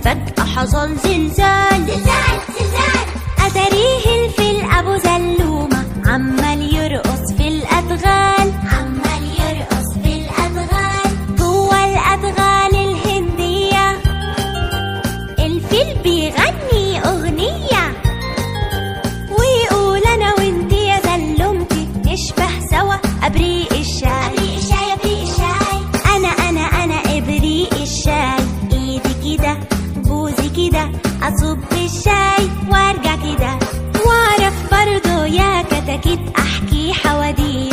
فجأة حصل زلزال زلزال زلزال أتاريه الفيل أبو زلومة عمال يرقص في الأدغال عمال يرقص في الأدغال جوه الأدغال الهندية الفيل بيغني أغنية ويقول أنا وانتي يا زلمتي نشبه سوا أبريق الشاي أبريق الشاي أبريق الشاي أنا أنا أنا إبريق الشاي إيدي كده بوزي كده أصب الشاي وأرجع كده وأعرف برضه يا كتاكيت أحكي حواديت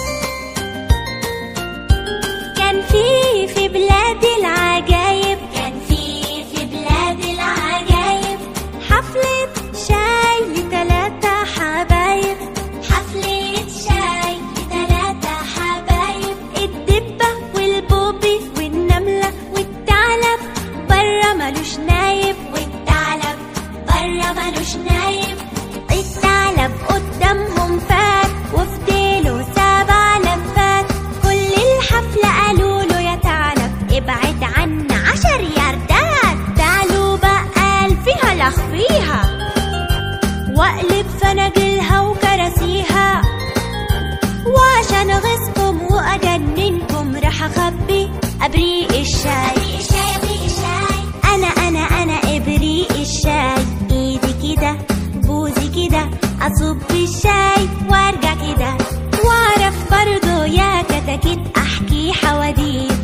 كان في في بلاد العجايب كان في في بلاد العجايب حفلة شاي لتلاتة حبايب حفلة شاي لتلاتة حبايب الدبة والبوبي والنملة والثعلب برا ملوش نايب والثعلب برا ملوش نايب الثعلب قدامهم فات وفي ديله سبع لفات كل الحفلة قالوا له يا ثعلب ابعد عنا عشر ياردات تعالوا بقى فيها لخ فيها واقلب فناجلها وكراسيها وعشان اغيظكم واجننكم راح اخبي ابريق الشاي أبريق الشاي أبريق الشاي انا انا انا ابريق الشاي ايدي كده بوزي كده اصب الشاي وارجع كده واعرف برضه يا كتاكيت احكي حواديت